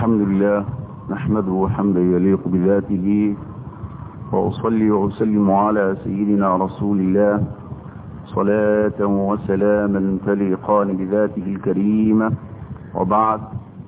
الحمد لله نحمده حمدا يليق بذاته وأصلي وأسلم على سيدنا رسول الله صلاة وسلاما تليقان بذاته الكريمة وبعد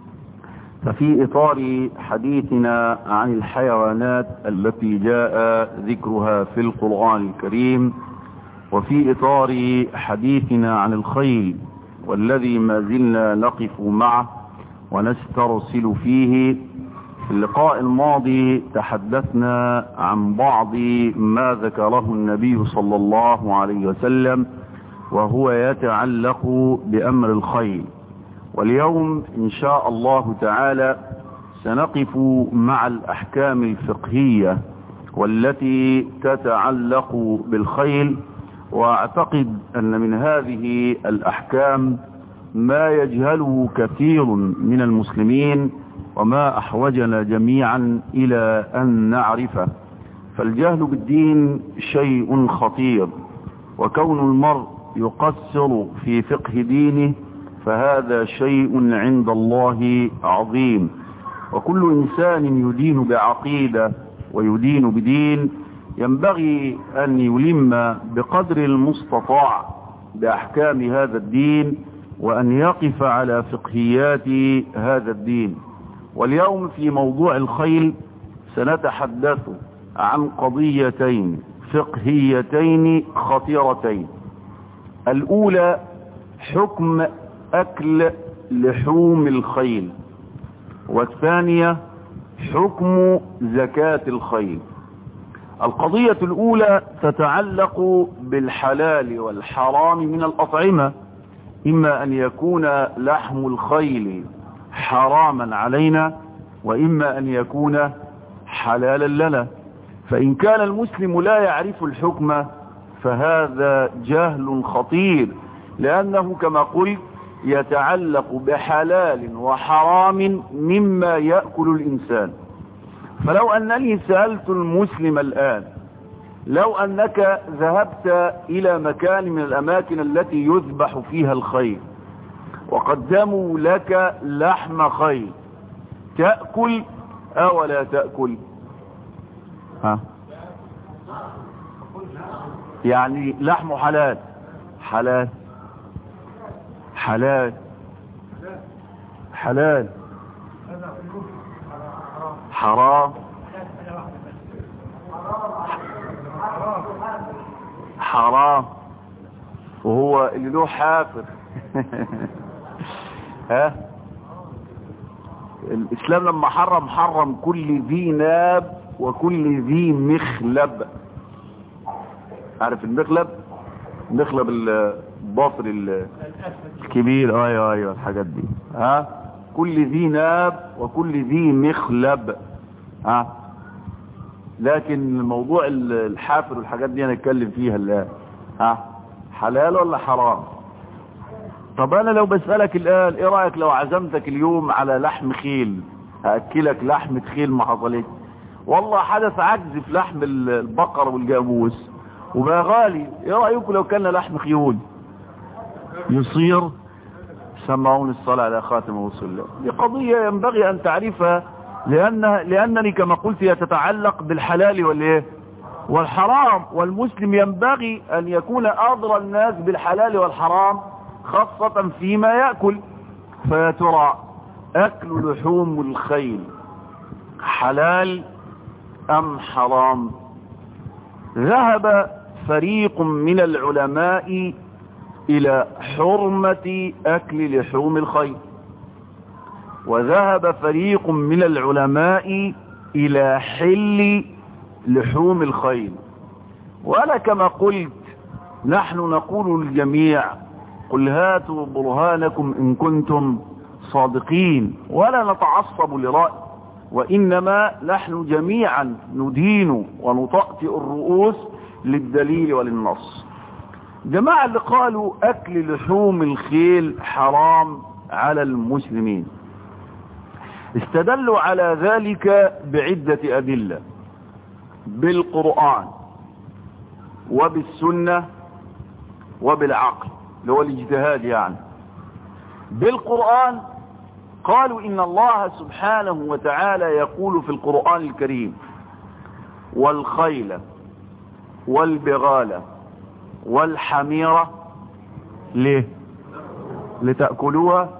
ففي إطار حديثنا عن الحيوانات التي جاء ذكرها في القرآن الكريم وفي إطار حديثنا عن الخيل والذي ما زلنا نقف معه ونسترسل فيه في اللقاء الماضي تحدثنا عن بعض ما ذكره النبي صلى الله عليه وسلم وهو يتعلق بأمر الخيل واليوم إن شاء الله تعالى سنقف مع الأحكام الفقهية والتي تتعلق بالخيل واعتقد ان من هذه الاحكام ما يجهله كثير من المسلمين وما احوجنا جميعا الى ان نعرفه فالجهل بالدين شيء خطير وكون المرء يقصر في فقه دينه فهذا شيء عند الله عظيم وكل انسان يدين بعقيده ويدين بدين ينبغي أن يلم بقدر المستطاع بأحكام هذا الدين وأن يقف على فقهيات هذا الدين واليوم في موضوع الخيل سنتحدث عن قضيتين فقهيتين خطيرتين الأولى حكم أكل لحوم الخيل والثانية حكم زكاة الخيل القضية الأولى تتعلق بالحلال والحرام من الأطعمة إما أن يكون لحم الخيل حراما علينا وإما أن يكون حلالا لنا فإن كان المسلم لا يعرف الحكم فهذا جهل خطير لأنه كما قلت يتعلق بحلال وحرام مما يأكل الإنسان فلو أنني سألت المسلم الآن لو أنك ذهبت إلى مكان من الأماكن التي يذبح فيها الخيل وقدموا لك لحم خيل تأكل أو لا تأكل ها يعني لحم حلال حلال حلال حلال حرام حرام وهو اللي له حافر ها الاسلام لما حرم حرم كل ذي ناب وكل ذي مخلب عارف المخلب مخلب الباطر الكبير ايوه ايوه الحاجات دي ها كل ذي ناب وكل ذي مخلب ها لكن موضوع الحافر والحاجات دي هنتكلم فيها الان ها حلال ولا حرام طب انا لو بسألك الان ايه رأيك لو عزمتك اليوم على لحم خيل هاكلك لحمة خيل ما حصلت والله حدث عجز في لحم البقر والجاموس وبقى غالي ايه رأيكم لو كان لحم خيول يصير سمعون الصلاة على خاتم رسول الله دي قضية ينبغي أن تعرفها لأن لأنني كما قلت هي تتعلق بالحلال والإيه والحرام والمسلم ينبغي أن يكون أضرى الناس بالحلال والحرام خاصة فيما يأكل فيا ترى أكل لحوم الخيل حلال أم حرام ذهب فريق من العلماء الى حرمة اكل لحوم الخيل وذهب فريق من العلماء الى حل لحوم الخيل وانا كما قلت نحن نقول للجميع قل هاتوا برهانكم ان كنتم صادقين ولا نتعصب لرأي وانما نحن جميعا ندين ونطأطئ الرؤوس للدليل وللنص جماعة اللي قالوا اكل لحوم الخيل حرام على المسلمين استدلوا على ذلك بعدة ادلة بالقرآن وبالسنة وبالعقل اللي هو الاجتهاد يعني بالقرآن قالوا إن الله سبحانه وتعالى يقول في القرآن الكريم والخيل والبغال والحميرة ليه لتأكلوها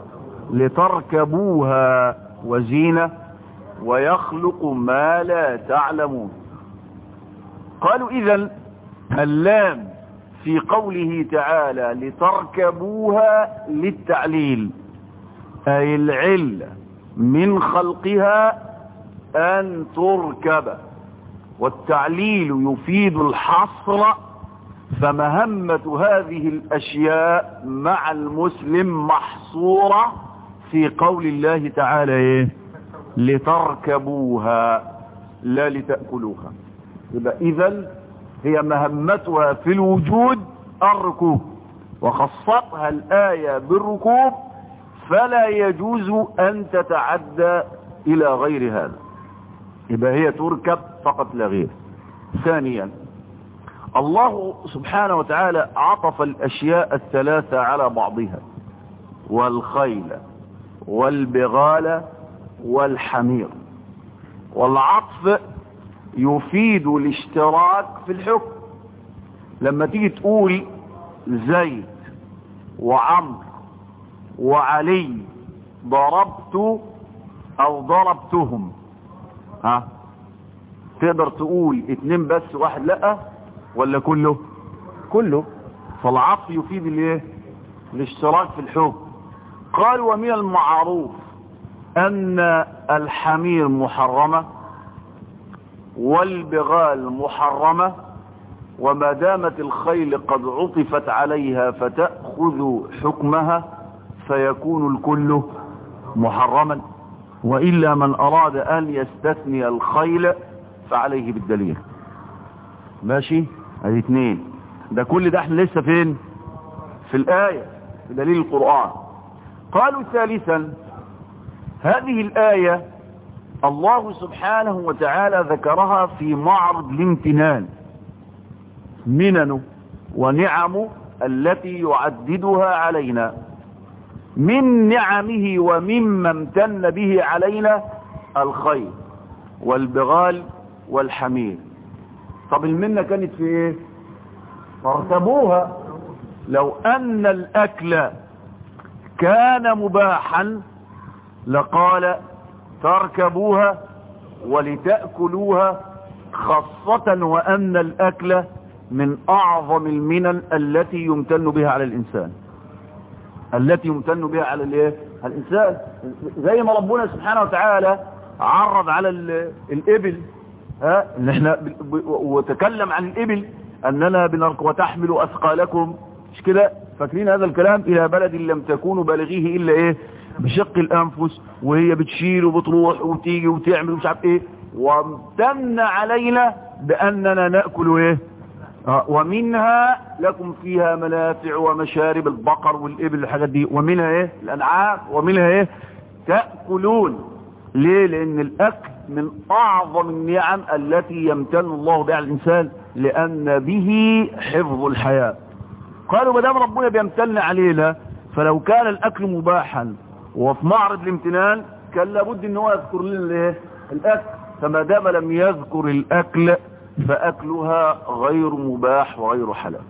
لتركبوها وزينة ويخلق ما لا تعلمون قالوا إذا اللام في قوله تعالى لتركبوها للتعليل أي العلة من خلقها أن تركب والتعليل يفيد الحصر فمهمة هذه الأشياء مع المسلم محصورة في قول الله تعالى إيه؟ لتركبوها لا لتأكلوها يبقى إذا هي مهمتها في الوجود الركوب وخصتها الآية بالركوب فلا يجوز أن تتعدى إلى غير هذا يبقى هي تركب فقط لا غير ثانيا الله سبحانه وتعالى عطف الأشياء الثلاثة على بعضها والخيل والبغال والحمير والعطف يفيد الاشتراك في الحكم لما تيجي تقول زيد وعمر وعلي ضربت او ضربتهم ها تقدر تقول اتنين بس واحد لا ولا كله كله فالعطف يفيد الايه الاشتراك في الحكم قال ومن المعروف ان الحمير محرمة والبغال محرمة وما دامت الخيل قد عطفت عليها فتأخذ حكمها فيكون الكل محرما وإلا من أراد أن يستثني الخيل فعليه بالدليل ماشي هذه اثنين ده كل ده احنا لسه فين في الآية في دليل القرآن قالوا ثالثا هذه الآية الله سبحانه وتعالى ذكرها في معرض الامتنان منن ونعم التي يعددها علينا من نعمه ومما امتن به علينا الخير والبغال والحمير طب المنة كانت في ايه فارتبوها لو ان الاكل كان مباحا لقال تركبوها ولتأكلوها خاصة وأن الأكل من أعظم المنن التي يمتن بها على الإنسان التي يمتن بها على الايه الإنسان زي ما ربنا سبحانه وتعالى عرض على الإبل ها ان احنا وتكلم عن الإبل أننا بنرك وتحمل أثقالكم مش كده فاكرين هذا الكلام إلى بلد لم تكونوا بالغيه إلا إيه بشق الأنفس وهي بتشيل وبتروح وتيجي وتعمل ومش عارف إيه وامتن علينا بأننا نأكل إيه آه ومنها لكم فيها منافع ومشارب البقر والإبل الحاجات دي ومنها إيه الأنعام ومنها إيه تأكلون ليه لأن الأكل من أعظم النعم التي يمتن الله بها على الإنسان لأن به حفظ الحياة قالوا ما دام ربنا بيمتن علينا فلو كان الأكل مباحا وفي معرض الامتنان كان لابد ان هو يذكر لنا الايه الاكل فما دام لم يذكر الاكل فاكلها غير مباح وغير حلال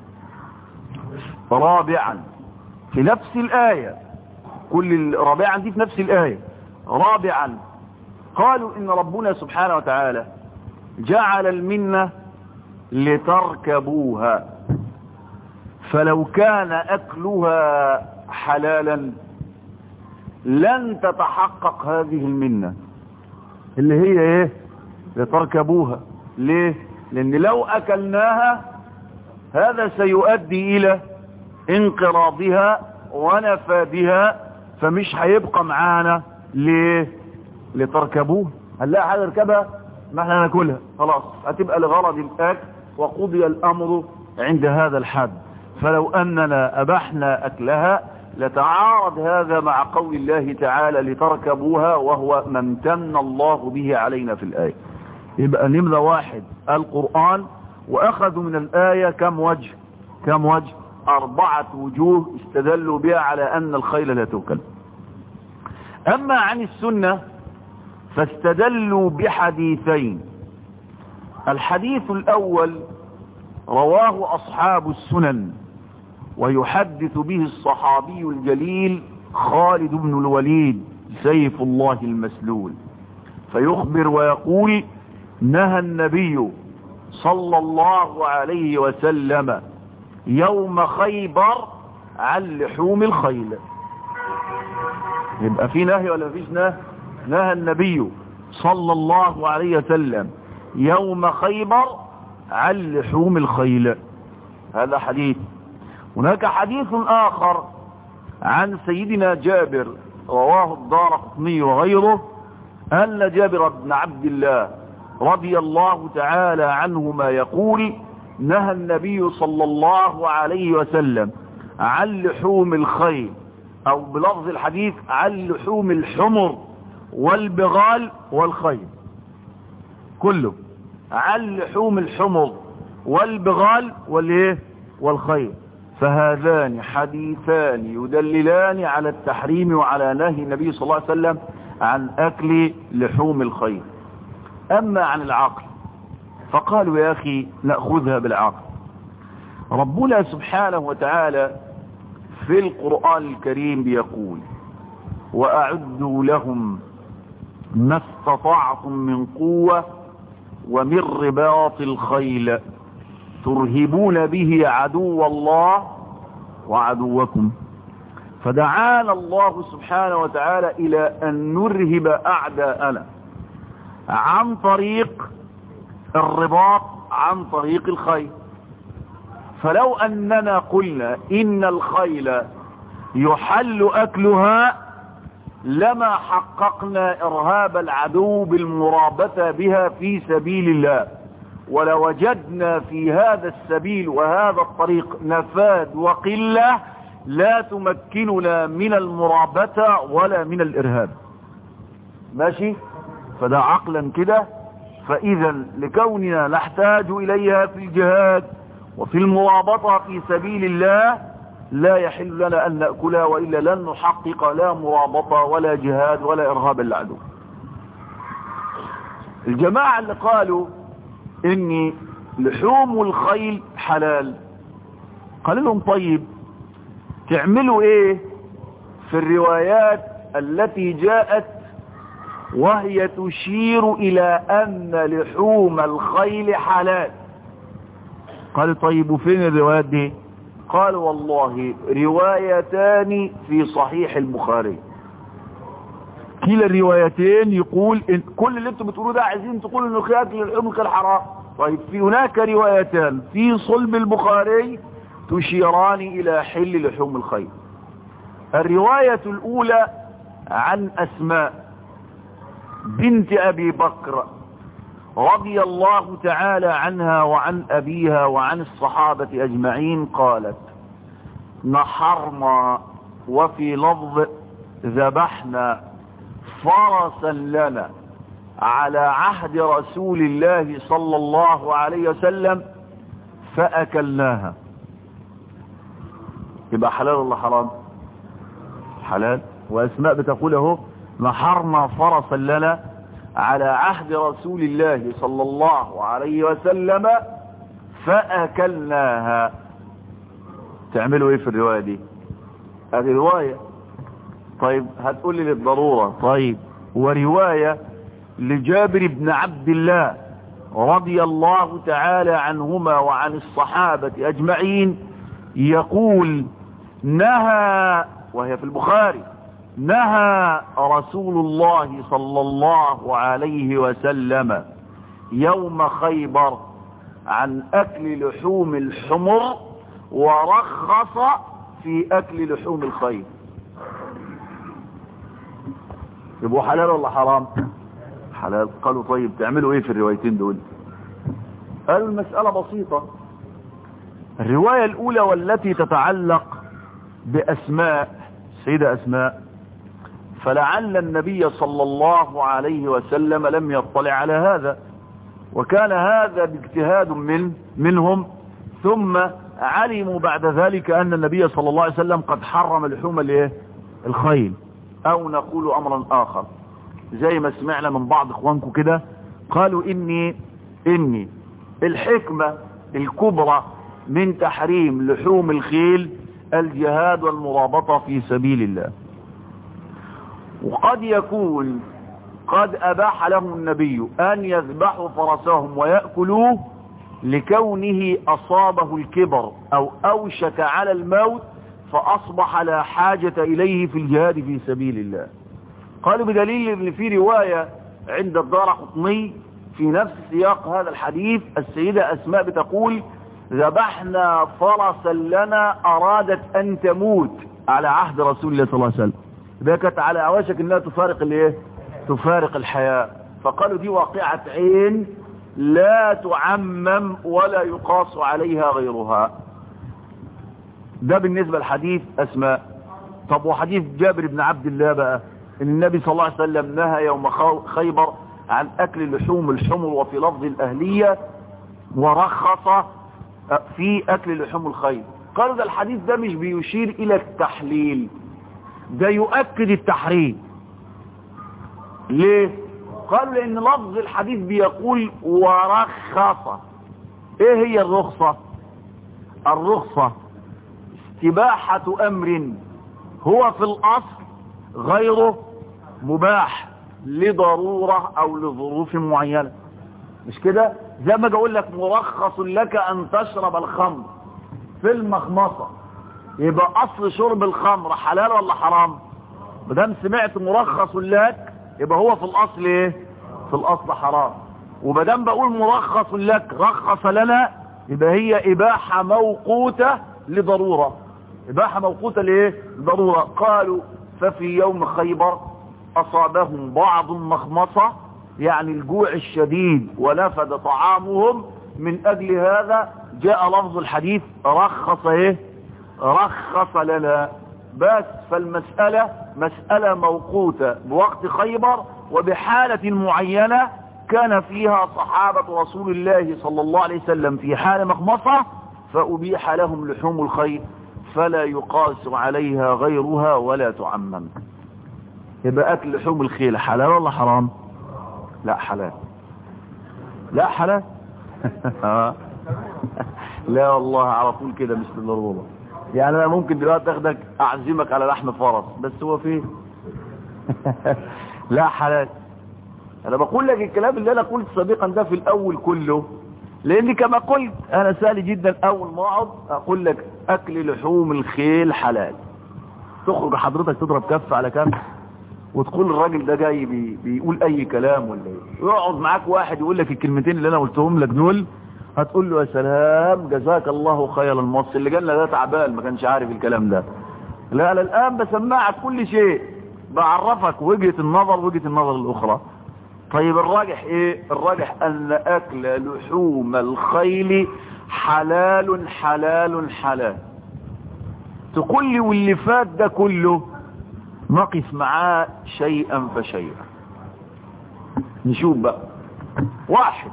رابعا في نفس الايه كل رابعا دي في نفس الايه رابعا قالوا ان ربنا سبحانه وتعالى جعل المنه لتركبوها فلو كان اكلها حلالا لن تتحقق هذه المنة اللي هي ايه لتركبوها ليه لان لو اكلناها هذا سيؤدي الى انقراضها ونفادها فمش هيبقى معانا ليه لتركبوها هنلاقي حاجه نركبها ما احنا ناكلها خلاص هتبقى لغرض الاكل وقضي الامر عند هذا الحد فلو اننا ابحنا اكلها لتعارض هذا مع قول الله تعالى لتركبوها وهو ما امتن الله به علينا في الآية يبقى نمذة واحد القرآن وأخذوا من الآية كم وجه كم وجه أربعة وجوه استدلوا بها على أن الخيل لا تؤكل أما عن السنة فاستدلوا بحديثين الحديث الأول رواه أصحاب السنن ويحدث به الصحابي الجليل خالد بن الوليد سيف الله المسلول فيخبر ويقول نهى النبي صلى الله عليه وسلم يوم خيبر عن لحوم الخيل يبقى في نهي ولا مفيش نهي نهى النبي صلى الله عليه وسلم يوم خيبر عن لحوم الخيل هذا حديث هناك حديث آخر عن سيدنا جابر رواه الدار قطني وغيره أن جابر بن عبد الله رضي الله تعالى عنهما يقول نهى النبي صلى الله عليه وسلم عن لحوم الخيل أو بلفظ الحديث عن لحوم الحمر والبغال والخيل كله عن لحوم الحمر والبغال والايه والخيل فهذان حديثان يدللان على التحريم وعلى نهي النبي صلى الله عليه وسلم عن أكل لحوم الخيل أما عن العقل فقالوا يا أخي نأخذها بالعقل ربنا سبحانه وتعالى في القرآن الكريم بيقول وأعدوا لهم ما استطعتم من قوة ومن رباط الخيل ترهبون به عدو الله وعدوكم فدعانا الله سبحانه وتعالى إلى أن نرهب أعداءنا عن طريق الرباط عن طريق الخيل فلو أننا قلنا إن الخيل يحل أكلها لما حققنا إرهاب العدو بالمرابطة بها في سبيل الله ولوجدنا في هذا السبيل وهذا الطريق نفاد وقلة لا تمكننا من المرابطة ولا من الإرهاب ماشي فده عقلا كده فإذا لكوننا نحتاج إليها في الجهاد وفي المرابطة في سبيل الله لا يحل لنا أن نأكلها وإلا لن نحقق لا مرابطة ولا جهاد ولا إرهاب العدو الجماعة اللي قالوا إن لحوم الخيل حلال قال لهم طيب تعملوا ايه في الروايات التي جاءت وهي تشير الى ان لحوم الخيل حلال قال طيب وفين الروايات دي قال والله روايتان في صحيح البخاري كلا الروايتين يقول إن كل اللي انتم بتقولوه ده عايزين تقولوا انه خيات للحوم الخيل حرام طيب في هناك روايتان في صلب البخاري تشيران إلى حل لحوم الخيل الرواية الأولى عن أسماء بنت أبي بكر رضي الله تعالى عنها وعن أبيها وعن الصحابة أجمعين قالت نحرنا وفي لفظ ذبحنا فرسا لنا على عهد رسول الله صلى الله عليه وسلم فأكلناها يبقى حلال ولا حرام حلال واسماء بتقول اهو نحرنا فرسا لنا على عهد رسول الله صلى الله عليه وسلم فاكلناها تعملوا ايه في الروايه دي هذه روايه طيب هتقول لي للضروره طيب وروايه لجابر بن عبد الله رضي الله تعالى عنهما وعن الصحابه اجمعين يقول نهى وهي في البخاري نهى رسول الله صلى الله عليه وسلم يوم خيبر عن أكل لحوم الحمر ورخص في أكل لحوم الخيل يبقوا حلال ولا حرام حلال قالوا طيب تعملوا ايه في الروايتين دول قالوا المسألة بسيطة الرواية الأولى والتي تتعلق بأسماء سيدة أسماء فلعل النبي صلى الله عليه وسلم لم يطلع على هذا وكان هذا باجتهاد من منهم ثم علموا بعد ذلك أن النبي صلى الله عليه وسلم قد حرم لحوم الايه الخيل او نقول امرا اخر زي ما سمعنا من بعض اخوانكم كده قالوا اني اني الحكمة الكبرى من تحريم لحوم الخيل الجهاد والمرابطة في سبيل الله وقد يكون قد أباح لهم النبي أن يذبحوا فرسهم ويأكلوه لكونه أصابه الكبر أو أوشك على الموت فأصبح لا حاجة إليه في الجهاد في سبيل الله قالوا بدليل ان في رواية عند الدار قطني في نفس سياق هذا الحديث السيدة أسماء بتقول ذبحنا فرسا لنا أرادت أن تموت على عهد رسول الله صلى الله عليه وسلم ده كانت على أواشك أنها تفارق الايه تفارق الحياة فقالوا دي واقعة عين لا تعمم ولا يقاس عليها غيرها ده بالنسبة لحديث أسماء طب وحديث جابر بن عبد الله بقى ان النبي صلى الله عليه وسلم نهى يوم خيبر عن اكل لحوم الحمر وفي لفظ الاهلية ورخص في اكل لحوم الخيل قالوا ده الحديث ده مش بيشير الى التحليل ده يؤكد التحريم ليه قالوا لان لفظ الحديث بيقول ورخص ايه هي الرخصة الرخصة استباحة امر هو في الاصل غيره مباح لضرورة او لظروف معينة مش كده زي ما اقول لك مرخص لك ان تشرب الخمر في المخمصة يبقى اصل شرب الخمر حلال ولا حرام مدام سمعت مرخص لك يبقى هو في الاصل ايه في الاصل حرام ومدام بقول مرخص لك رخص لنا يبقى هي اباحة موقوتة لضرورة اباحة موقوتة لايه ضرورة قالوا ففي يوم خيبر أصابهم بعض مخمصة يعني الجوع الشديد ونفد طعامهم من أجل هذا جاء لفظ الحديث رخص ايه رخص لنا بس فالمسألة مسألة موقوتة بوقت خيبر وبحالة معينة كان فيها صحابة رسول الله صلى الله عليه وسلم في حال مخمصة فأبيح لهم لحوم الخير فلا يقاس عليها غيرها ولا تعمم يبقى اكل لحوم الخيل حلال ولا حرام لا حلال لا حلال لا والله على طول كده مش بالضروره يعني انا ممكن دلوقتي اخدك اعزمك على لحم فرس بس هو فين لا حلال انا بقول لك الكلام اللي انا قلت سابقا ده في الاول كله لان كما قلت انا سالي جدا اول ما اقعد اقول لك اكل لحوم الخيل حلال تخرج حضرتك تضرب كف على كف وتقول الراجل ده جاي بي بيقول اي كلام ولا ايه يقعد معاك واحد يقول لك الكلمتين اللي انا قلتهم لك دول هتقول له يا سلام جزاك الله خير المص اللي جالنا ده تعبان ما كانش عارف الكلام ده لا انا الان بسمعك كل شيء بعرفك وجهة النظر وجهة النظر الاخرى طيب الراجح ايه الراجح ان اكل لحوم الخيل حلال حلال حلال تقول لي واللي فات ده كله نقف معاه شيئا فشيئا نشوف بقى واحد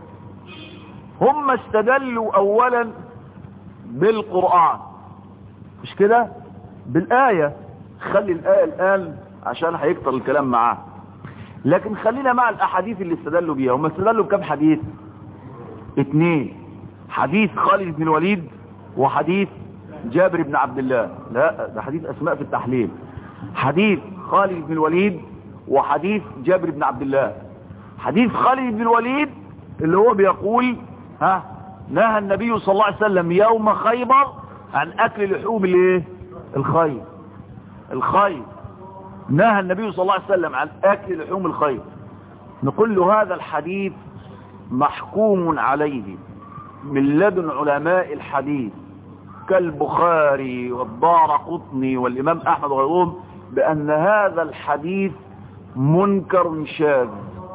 هم استدلوا اولا بالقرآن مش كده بالآية خلي الآية الآن عشان هيكتر الكلام معاه لكن خلينا مع الاحاديث اللي استدلوا بيها هم استدلوا بكم حديث اتنين حديث خالد بن الوليد وحديث جابر بن عبد الله لا ده حديث اسماء في التحليل حديث خالد بن الوليد وحديث جابر بن عبد الله حديث خالد بن الوليد اللي هو بيقول ها نهى النبي صلى الله عليه وسلم يوم خيبر عن اكل لحوم الايه الخيل الخيل نهى النبي صلى الله عليه وسلم عن اكل لحوم الخيل نقول له هذا الحديث محكوم عليه من لدن علماء الحديث كالبخاري والدار قطني والامام احمد وغيرهم بان هذا الحديث منكر شاذ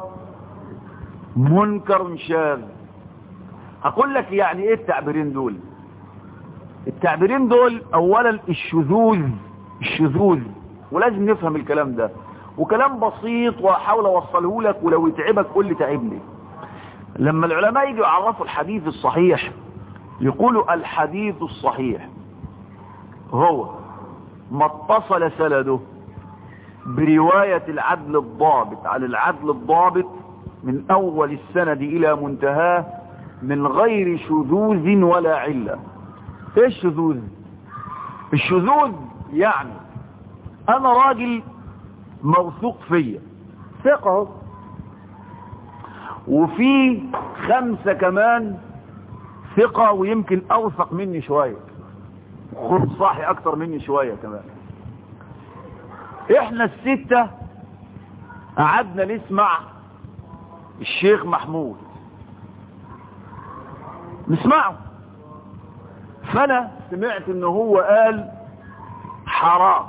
منكر شاذ اقول لك يعني ايه التعبيرين دول التعبيرين دول اولا الشذوذ الشذوذ ولازم نفهم الكلام ده وكلام بسيط واحاول اوصله لك ولو يتعبك قول لي تعبني لما العلماء يجوا يعرفوا الحديث الصحيح يقولوا الحديث الصحيح هو ما اتصل سنده برواية العدل الضابط عن العدل الضابط من اول السند الى منتهاه من غير شذوذ ولا علة ايه الشذوذ الشذوذ يعني انا راجل موثوق فيا ثقة وفي خمسة كمان ثقة ويمكن اوثق مني شوية خد صاحي اكتر مني شوية كمان احنا الستة قعدنا نسمع الشيخ محمود نسمعه فانا سمعت ان هو قال حرام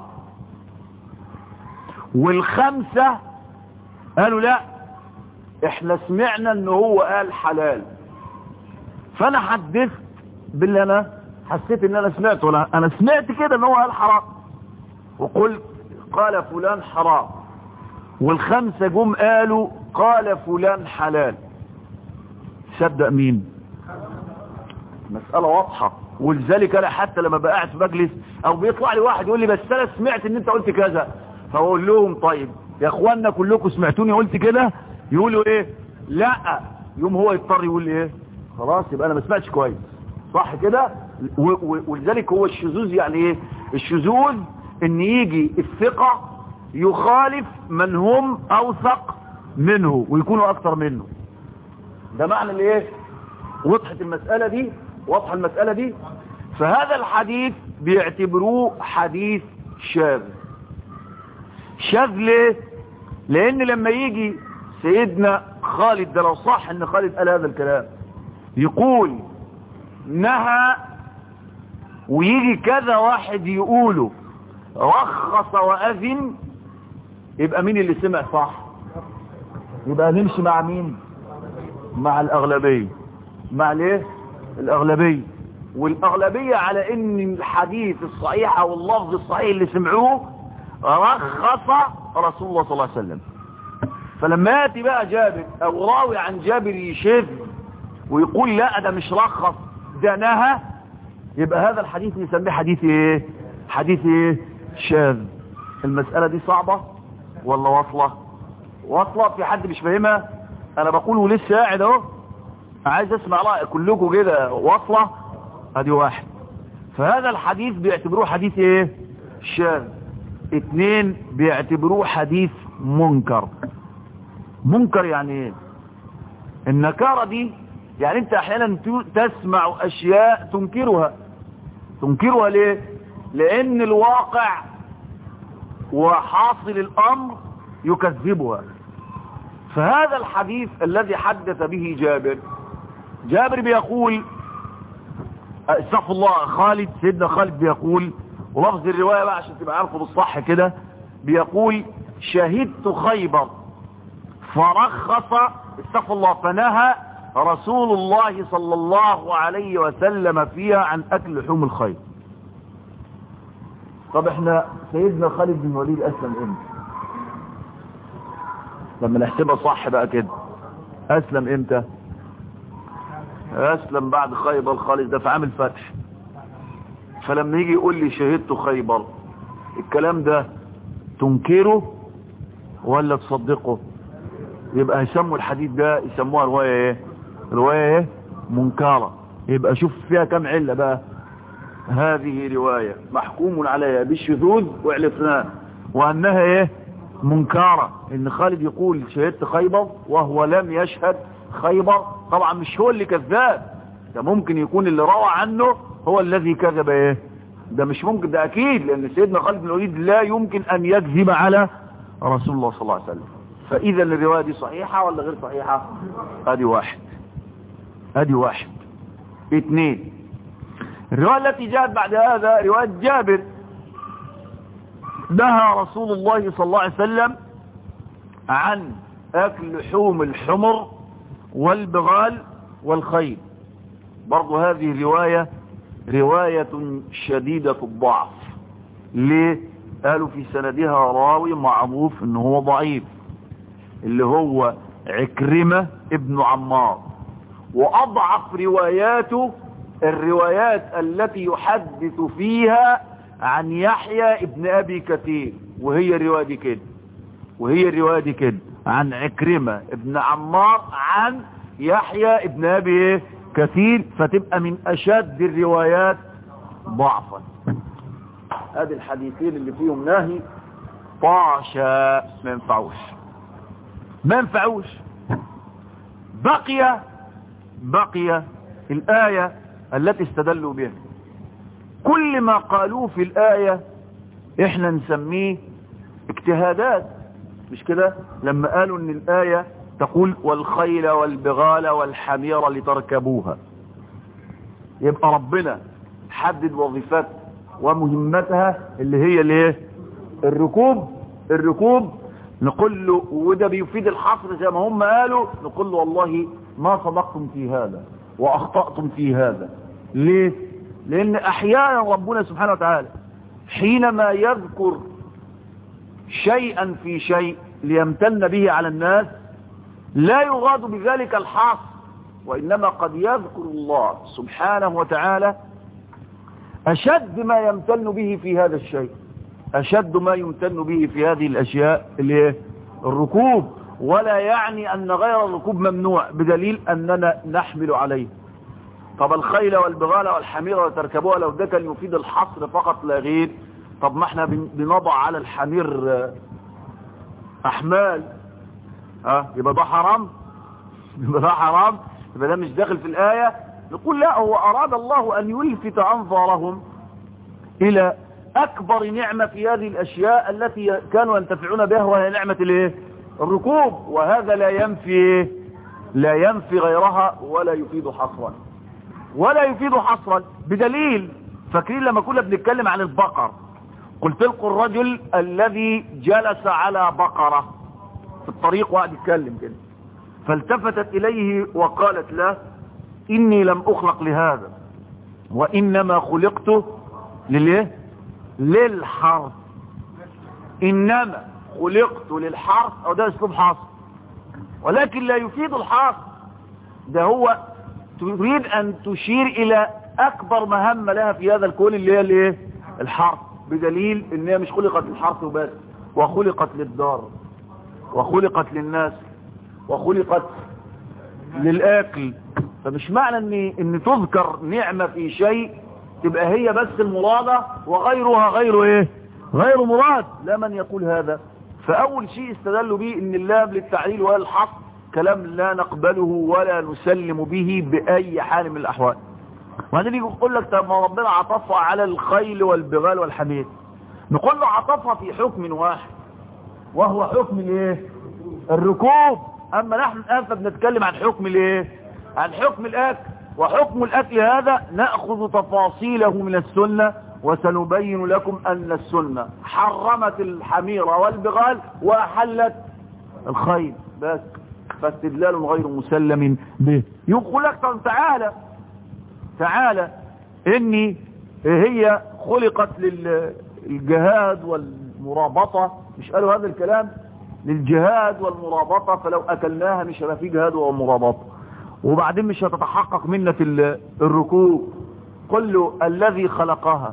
والخمسة قالوا لا احنا سمعنا ان هو قال حلال فانا حدثت باللي انا حسيت ان انا سمعته ولا انا سمعت كده ان هو قال حرام وقلت قال فلان حرام والخمسة جم قالوا قال فلان حلال صدق مين مسألة واضحة ولذلك انا حتى لما بقعد في مجلس او بيطلع لي واحد يقول لي بس انا سمعت ان انت قلت كذا فاقول لهم طيب يا اخوانا كلكم سمعتوني قلت كده يقولوا ايه لا يوم هو يضطر يقول ايه خلاص يبقى انا ما سمعتش كويس صح كده ولذلك هو الشذوذ يعني ايه الشذوذ ان يجي الثقة يخالف من هم اوثق منه ويكونوا اكتر منه ده معنى الايه وضحت المسألة دي واضحة المسألة دي فهذا الحديث بيعتبروه حديث شاذ شاذ ليه لان لما يجي سيدنا خالد ده لو صح ان خالد قال هذا الكلام يقول نهى ويجي كذا واحد يقوله رخص واذن يبقى مين اللي سمع صح يبقى نمشي مع مين مع الاغلبيه مع ليه الاغلبيه والاغلبيه على ان الحديث الصحيح او اللفظ الصحيح اللي سمعوه رخص رسول الله صلى الله عليه وسلم فلما ياتي بقى جابر او راوي عن جابر يشذ ويقول لا ده مش رخص ده نهى يبقى هذا الحديث نسميه حديث ايه حديث ايه شاذ المسألة دي صعبة ولا واصلة واصلة في حد مش فاهمها انا بقول ولسه قاعد اهو عايز اسمع رأي كلكم كده واصلة ادي واحد فهذا الحديث بيعتبروه حديث ايه شاذ اتنين بيعتبروه حديث منكر منكر يعني ايه النكارة دي يعني انت احيانا تسمع اشياء تنكرها تنكرها ليه لان الواقع وحاصل الامر يكذبها فهذا الحديث الذي حدث به جابر جابر بيقول استغفر الله خالد سيدنا خالد بيقول ولفظ الرواية بقى عشان تبقى عارفه بالصح كده بيقول شهدت خيبر فرخص استغفر الله فنهى رسول الله صلى الله عليه وسلم فيها عن اكل لحوم الخيل طب احنا سيدنا خالد بن وليد اسلم امتى لما نحسبها صح بقى كده اسلم امتى اسلم بعد خيبر خالد ده في عام الفتح فلما يجي يقول لي شهدت خيبر الكلام ده تنكره ولا تصدقه يبقى يسموا الحديث ده يسموها رواية ايه رواية ايه منكرة يبقى شوف فيها كم علة بقى هذه رواية محكوم عليها بالشذوذ وعرفناه وانها ايه منكرة ان خالد يقول شهدت خيبر وهو لم يشهد خيبر طبعا مش هو اللي كذاب ده ممكن يكون اللي روى عنه هو الذي كذب ايه ده مش ممكن ده اكيد لان سيدنا خالد بن الوليد لا يمكن ان يكذب على رسول الله صلى الله عليه وسلم فاذا الرواية دي صحيحة ولا غير صحيحة ادي واحد ادي واحد اثنين الرواية التي جاءت بعد هذا رواية جابر نهى رسول الله صلى الله عليه وسلم عن اكل لحوم الحمر والبغال والخيل برضو هذه رواية رواية شديدة الضعف ليه قالوا في سندها راوي معروف انه هو ضعيف اللي هو عكرمة ابن عمار واضعف رواياته الروايات التي يحدث فيها عن يحيى ابن ابي كثير وهي الرواية دي كده وهي الرواية دي كده عن عكرمة ابن عمار عن يحيى ابن ابي كثير فتبقى من اشد الروايات ضعفا ادي الحديثين اللي فيهم نهي طاشا ما ينفعوش ما ينفعوش بقي بقي الآية التي استدلوا بها كل ما قالوه في الآية احنا نسميه اجتهادات مش كده لما قالوا ان الآية تقول والخيل والبغال والحمير لتركبوها يبقى ربنا حدد وظيفات ومهمتها اللي هي الايه الركوب الركوب نقول له وده بيفيد الحصر زي ما هم قالوا نقول له والله ما صدقتم في هذا واخطأتم في هذا ليه لان احيانا ربنا سبحانه وتعالى حينما يذكر شيئا في شيء ليمتن به على الناس لا يراد بذلك الحصر وانما قد يذكر الله سبحانه وتعالى اشد ما يمتن به في هذا الشيء أشد ما يمتن به في هذه الأشياء اللي الركوب ولا يعني أن غير الركوب ممنوع بدليل أننا نحمل عليه طب الخيل والبغال والحمير وتركبوها لو ده كان يفيد الحصر فقط لا غير طب ما احنا بنضع على الحمير أحمال ها يبقى ده حرام يبقى ده حرام يبقى ده مش داخل في الآية نقول لا هو أراد الله أن يلفت أنظارهم إلى اكبر نعمة في هذه الاشياء التي كانوا ينتفعون بها وهي نعمة الايه الركوب وهذا لا ينفي لا ينفي غيرها ولا يفيد حصرا ولا يفيد حصرا بدليل فاكرين لما كنا بنتكلم عن البقر قلت لكم الرجل الذي جلس على بقرة في الطريق وقعد يتكلم كده فالتفتت اليه وقالت له اني لم اخلق لهذا وانما خلقت لليه للحرث انما خلقت للحرث او ده اسلوب حصر ولكن لا يفيد الحصر ده هو تريد ان تشير الى اكبر مهمة لها في هذا الكون اللي هي الايه الحرث بدليل ان هي مش خلقت للحرث وبس وخلقت للدار وخلقت للناس وخلقت للاكل فمش معنى ان ان تذكر نعمة في شيء تبقى هي بس المرادة وغيرها غير ايه غير مراد لا من يقول هذا فاول شيء استدلوا به ان اللام للتعليل والحق كلام لا نقبله ولا نسلم به باي حال من الاحوال وبعدين يقول لك طب ما ربنا عطفها على الخيل والبغال والحمير نقول له عطفها في حكم واحد وهو حكم الايه الركوب اما نحن الان فبنتكلم عن حكم الايه عن حكم الاكل وحكم الأكل هذا نأخذ تفاصيله من السنة وسنبين لكم أن السنة حرمت الحمير والبغال وأحلت الخيل بس فاستدلال غير مسلم به يقول لك طب تعالى تعالى إني هي خلقت للجهاد والمرابطة مش قالوا هذا الكلام للجهاد والمرابطة فلو أكلناها مش هيبقى في جهاد ومرابطة وبعدين مش هتتحقق منة الركوب قل له الذي خلقها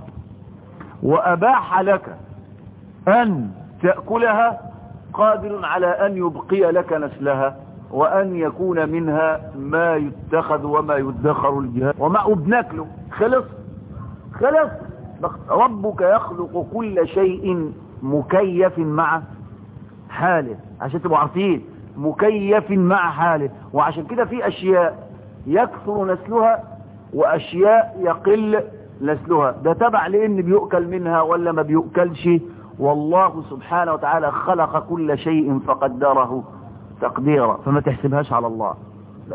وأباح لك أن تأكلها قادر على أن يبقي لك نسلها وأن يكون منها ما يتخذ وما يدخر الجهاد وما ابنكله خلص خلص ربك يخلق كل شيء مكيف مع حاله عشان تبقوا عارفين مكيف مع حاله وعشان كده في اشياء يكثر نسلها واشياء يقل نسلها ده تبع لان بيؤكل منها ولا ما بيؤكلش والله سبحانه وتعالى خلق كل شيء فقدره تقديرا فما تحسبهاش على الله بس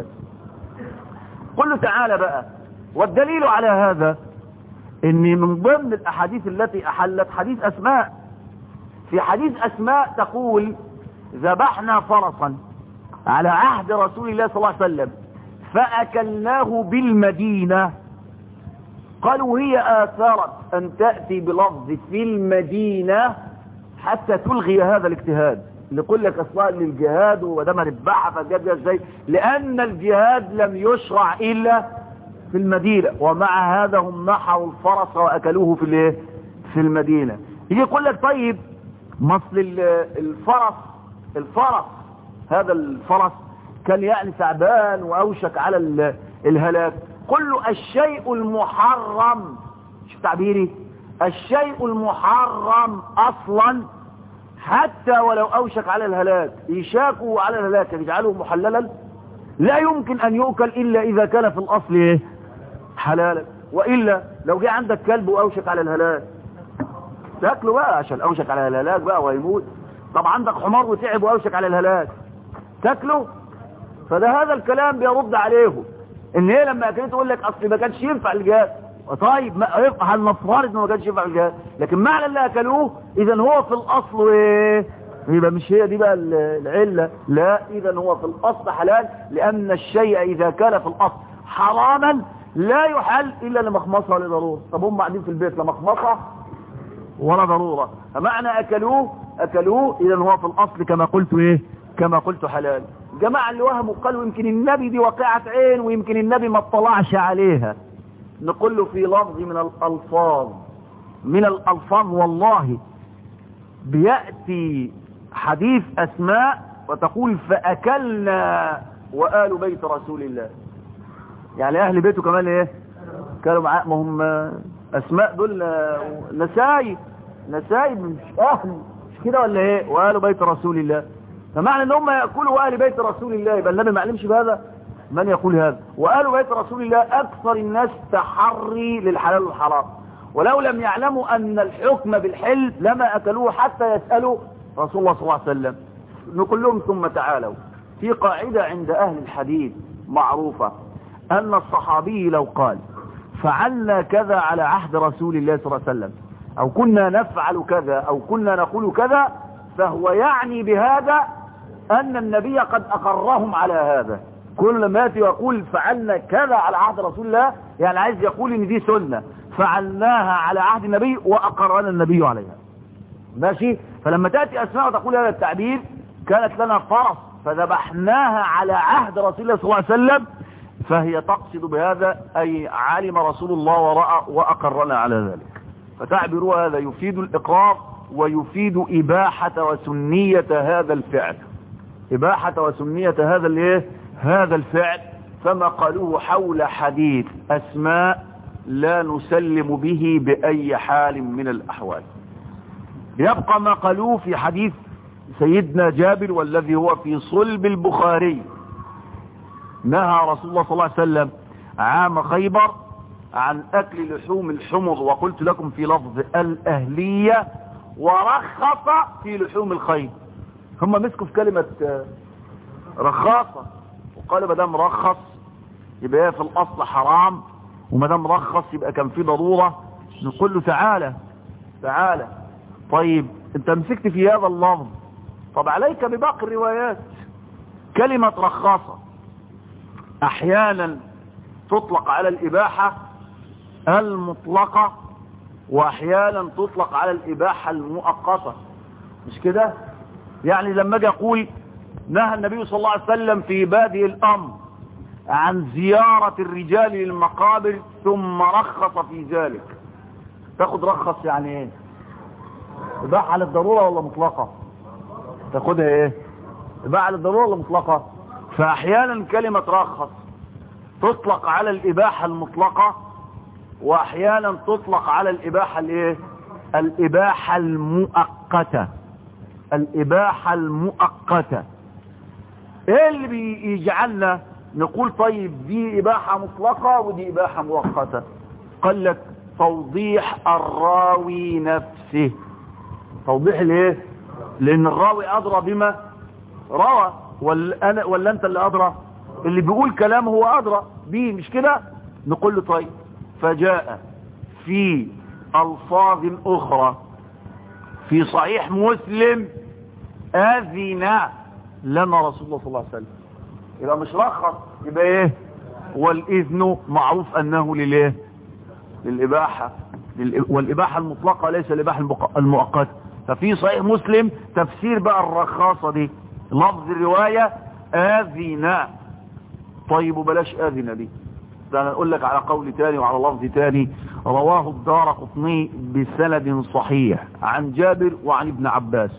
قل له تعالى بقى والدليل على هذا ان من ضمن الاحاديث التي احلت حديث اسماء في حديث اسماء تقول ذبحنا فرسا على عهد رسول الله صلى الله عليه وسلم فأكلناه بالمدينة قالوا هي آثارت أن تأتي بلفظ في المدينة حتى تلغي هذا الاجتهاد اللي يقول لك اصلا للجهاد وده ما نذبحها فجاب ازاي لان الجهاد لم يشرع الا في المدينة ومع هذا هم نحروا الفرس واكلوه في الايه في في المدينة يجي يقول لك طيب مصل الفرس الفرس هذا الفرس كان يعني تعبان واوشك على الهلاك قل له الشيء المحرم شو تعبيري الشيء المحرم اصلا حتى ولو اوشك على الهلاك يشاكوا على الهلاك يجعله محللا لا يمكن ان يؤكل الا اذا كان في الاصل ايه حلالا والا لو جه عندك كلب واوشك على الهلاك تاكله بقى عشان اوشك على الهلاك بقى ويموت طب عندك حمار وتعب واوشك على الهلاك تاكله فده هذا الكلام بيرد عليه ان هي لما كانت تقول لك اصل ما كانش ينفع الجهاد طيب ما يبقى هنفترض انه ما كانش ينفع الجهاد لكن معنى اللي اكلوه اذا هو في الاصل ايه يبقى مش هي دي بقى العله لا اذا هو في الاصل حلال لان الشيء اذا كان في الاصل حراما لا يحل الا لمخمصه ولا ضروره طب هم قاعدين في البيت لا مخمصه ولا ضروره فمعنى اكلوه اكلوه اذا هو في الاصل كما قلت ايه كما قلت حلال جماعة اللي وهموا قالوا يمكن النبي دي واقعة عين ويمكن النبي ما اطلعش عليها نقول له في لفظ من الألفاظ من الألفاظ والله بيأتي حديث أسماء وتقول فأكلنا وآل بيت رسول الله يعني أهل بيته كمان إيه كانوا معاه ما هم أسماء دول نسايب نسايب مش أهل مش كده ولا إيه وآل بيت رسول الله فمعنى ان هم يأكلوا آل بيت رسول الله يبقى النبي ما علمش بهذا من يقول هذا وآل بيت رسول الله أكثر الناس تحري للحلال والحرام ولو لم يعلموا أن الحكم بالحل لما أكلوه حتى يسألوا رسول الله صلى الله عليه وسلم نقول لهم ثم تعالوا في قاعدة عند أهل الحديث معروفة أن الصحابي لو قال فعلنا كذا على عهد رسول الله صلى الله عليه وسلم أو كنا نفعل كذا أو كنا نقول كذا فهو يعني بهذا أن النبي قد أقرهم على هذا كل ما يأتي ويقول فعلنا كذا على عهد رسول الله يعني عايز يقول ان دي سنة فعلناها على عهد النبي وأقرنا النبي عليها ماشي فلما تأتي أسماء وتقول هذا التعبير كانت لنا فرص فذبحناها على عهد رسول الله صلى الله عليه وسلم فهي تقصد بهذا أي علم رسول الله ورأى وأقرنا على ذلك فتعبير هذا يفيد الإقرار ويفيد إباحة وسنية هذا الفعل إباحة وسنية هذا الايه هذا الفعل فما قالوه حول حديث أسماء لا نسلم به بأي حال من الأحوال يبقى ما قالوه في حديث سيدنا جابر والذي هو في صلب البخاري نهى رسول الله صلى الله عليه وسلم عام خيبر عن أكل لحوم الحمر وقلت لكم في لفظ الأهلية ورخص في لحوم الخيل هم مسكوا في كلمة رخاصة وقالوا ما دام رخص يبقى هي في الأصل حرام وما دام رخص يبقى كان في ضرورة نقول له تعالى تعالى طيب انت مسكت في هذا اللفظ طب عليك بباقي الروايات كلمة رخاصة احيانا تطلق على الاباحة المطلقة واحيانا تطلق على الاباحة المؤقتة مش كده يعني لما اجي اقول نهى النبي صلى الله عليه وسلم في بادئ الامر عن زيارة الرجال للمقابر ثم رخص في ذلك تاخد رخص يعني ايه اباحة على الضرورة ولا مطلقة تاخدها ايه اباحة على الضرورة ولا مطلقة فاحيانا كلمة رخص تطلق على الاباحة المطلقة واحيانا تطلق على الاباحة الايه الاباحة المؤقتة الاباحة المؤقتة ايه اللي بيجعلنا نقول طيب دي اباحة مطلقة ودي اباحة مؤقتة قال لك توضيح الراوي نفسه توضيح الايه لان الراوي ادرى بما روى ولا انا ولا انت اللي ادرى اللي بيقول كلام هو ادرى بيه مش كده نقول له طيب فجاء في الفاظ اخرى في صحيح مسلم اذن لنا رسول الله صلى الله عليه وسلم يبقى مش رخص يبقى ايه والاذن معروف انه للايه للاباحه والاباحه المطلقه ليس الاباحه المؤقته ففي صحيح مسلم تفسير بقى الرخاصه دي لفظ الروايه اذن طيب وبلاش اذن دي ده اقول لك على قول تاني وعلى لفظ تاني رواه الدار قطني بسند صحيح عن جابر وعن ابن عباس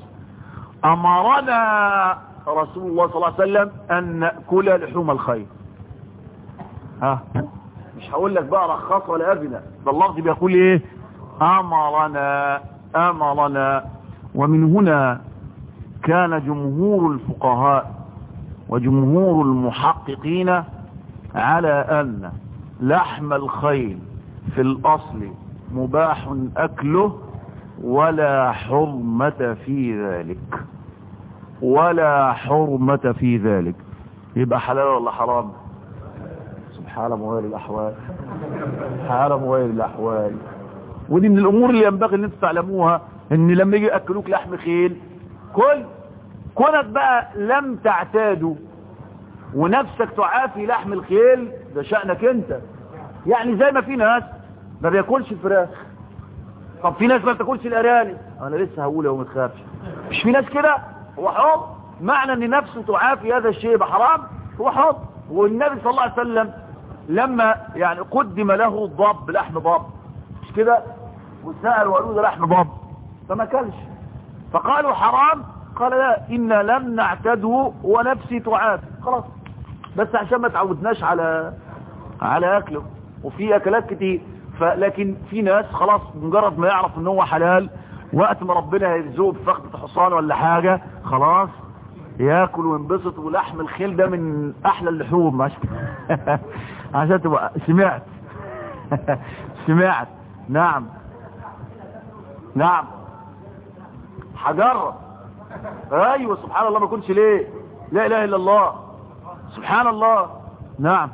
امرنا رسول الله صلى الله عليه وسلم ان ناكل لحوم الخيل ها مش هقول لك بقى رخص ولا اذن ده اللفظ بيقول ايه امرنا امرنا ومن هنا كان جمهور الفقهاء وجمهور المحققين على أن لحم الخيل في الأصل مباح أكله ولا حرمة في ذلك ولا حرمة في ذلك يبقى حلال ولا حرام سبحان مغير الأحوال سبحان مغير الأحوال ودي من الأمور اللي ينبغي أن انتم تعلموها ان لما يجي يأكلوك لحم خيل كل كونك بقى لم تعتادوا ونفسك تعافي لحم الخيل ده شأنك انت يعني زي ما في ناس ما بياكلش الفراخ طب في ناس ما بتاكلش الارانب انا لسه هقول اهو ما تخافش مش في ناس كده هو حر معنى ان نفسه تعافي هذا الشيء يبقى حرام هو حر والنبي صلى الله عليه وسلم لما يعني قدم له ضب لحم ضب مش كده وسأل وقالوا ده لحم ضب فما كلش فقالوا حرام قال لا إنا لم نعتده ونفسي تعافي خلاص بس عشان ما تعودناش على على أكله وفي أكلات كتير فلكن في ناس خلاص مجرد ما يعرف ان هو حلال وقت ما ربنا هيرزقه بفخدة حصان ولا حاجة خلاص ياكل وينبسط ولحم الخيل ده من احلى اللحوم عشان عشان تبقى سمعت سمعت نعم نعم هجرب ايوه سبحان الله ما كنتش ليه لا اله الا الله سبحان الله نعم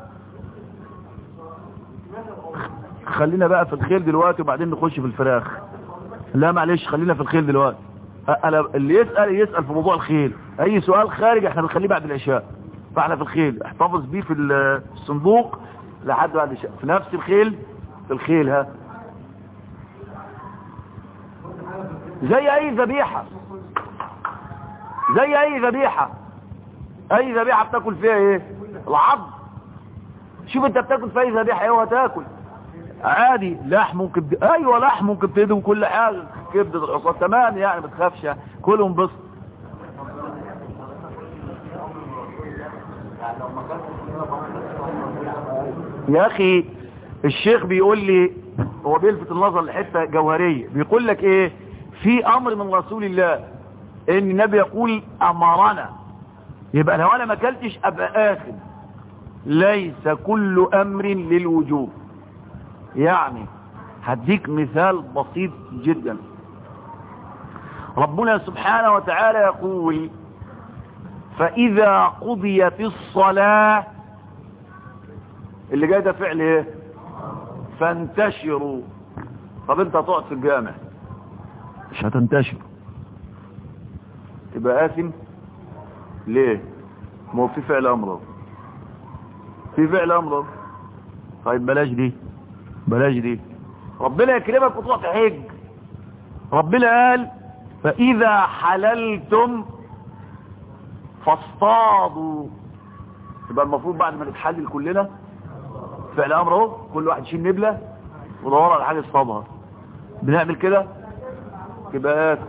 خلينا بقى في الخيل دلوقتي وبعدين نخش في الفراخ لا معلش خلينا في الخيل دلوقتي انا اللي يسأل يسأل في موضوع الخيل اي سؤال خارج احنا بنخليه بعد العشاء فاحنا في الخيل احتفظ بيه في الصندوق لحد بعد العشاء في نفس الخيل في الخيل ها زي اي ذبيحة زي اي ذبيحة اي ذبيحة بتاكل فيها ايه العظم شوف انت بتاكل في اي ذبيحة ايه وهتاكل عادي لحم ممكن ايوه لحم ممكن تهدم كل حاجة كبدة الحصان تمام يعني ما تخافش كلهم بس يا اخي الشيخ بيقول لي هو بيلفت النظر لحته جوهريه بيقول لك ايه في امر من رسول الله ان النبي يقول امرنا يبقى لو انا ما اكلتش ابقى اخذ ليس كل امر للوجوب يعني هديك مثال بسيط جدا ربنا سبحانه وتعالى يقول فاذا قضيت الصلاة اللي جاي ده فعل ايه فانتشروا طب انت هتقعد في الجامع مش هتنتشر تبقى آثم ليه ما هو في فعل امر في فعل امر طيب بلاش دي بلاش دي ربنا يكرمك وتروح تحج ربنا قال فإذا حللتم فاصطادوا يبقى المفروض بعد ما نتحلل كلنا فعل امر اهو كل واحد يشيل نبله ودور على حاجه يصطادها بنعمل كده يبقى آثم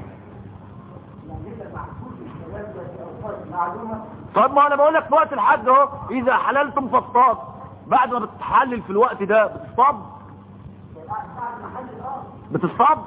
طب ما انا بقول لك في وقت الحج اهو اذا حللتم فاصطاد بعد ما بتحلل في الوقت ده بتصطاد بتصطاد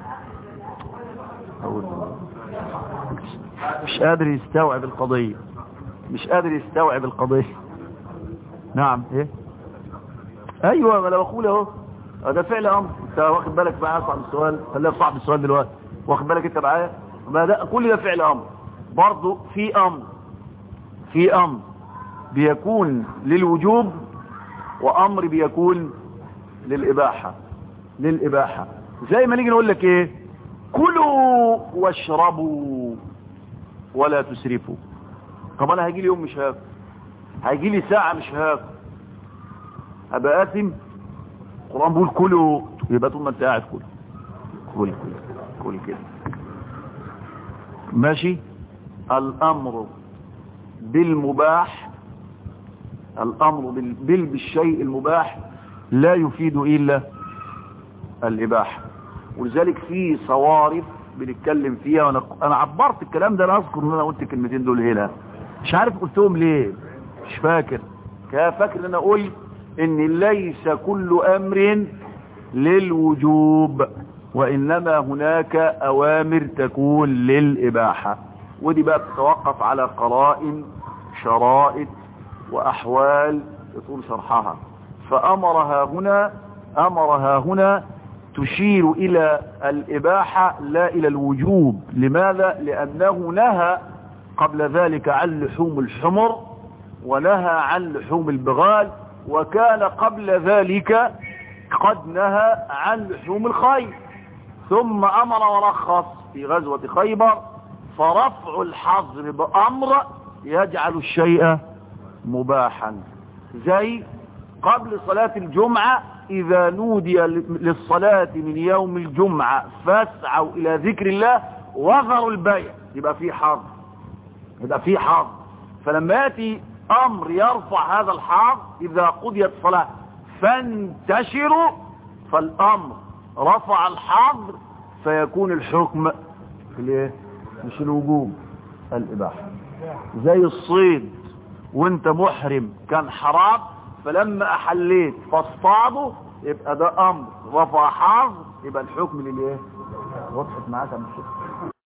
مش قادر يستوعب القضية مش قادر يستوعب القضية نعم ايه ايوه ما انا بقول اهو ده فعل امر انت واخد بالك معايا صعب السؤال خليها صعب السؤال دلوقتي واخد بالك انت معايا ما ده كل ده فعل امر برضه في امر في امر بيكون للوجوب وامر بيكون للاباحة للاباحة زي ما نيجي نقول لك ايه كلوا واشربوا ولا تسرفوا طب انا هيجي لي يوم مش هاكل هيجي لي ساعة مش هاكل هبقى آثم القرآن بيقول كلوا يبقى طول ما انت قاعد كل كل كل كل كده ماشي الامر بالمباح الامر بال- بال- بالشيء المباح لا يفيد الا الاباحه ولذلك في صوارف بنتكلم فيها وانا انا عبرت الكلام ده انا اذكر ان انا قلت الكلمتين دول هنا مش عارف قلتهم ليه مش فاكر كان فاكر ان انا قلت ان ليس كل امر للوجوب وانما هناك اوامر تكون للاباحه ودي بقى بتتوقف على قرائن شرائط واحوال يطول شرحها فامرها هنا امرها هنا تشير الى الاباحه لا الى الوجوب لماذا لانه نهى قبل ذلك عن لحوم الحمر ونهى عن لحوم البغال وكان قبل ذلك قد نهى عن لحوم الخيل ثم امر ورخص في غزوة خيبر فرفع الحظر بامر يجعل الشيء مباحا زي قبل صلاة الجمعة اذا نودي للصلاة من يوم الجمعة فاسعوا الى ذكر الله وذروا البيع يبقى في حظر يبقى في حظر فلما ياتي امر يرفع هذا الحظر اذا قضيت الصلاة فانتشروا فالامر رفع الحظر فيكون الحكم في الايه مش الوجوب الاباحه زي الصيد وانت محرم كان حرام فلما احليت فاصطادوا يبقى ده امر رفع حظر يبقى الحكم للايه وضحت معاك يا مشيخ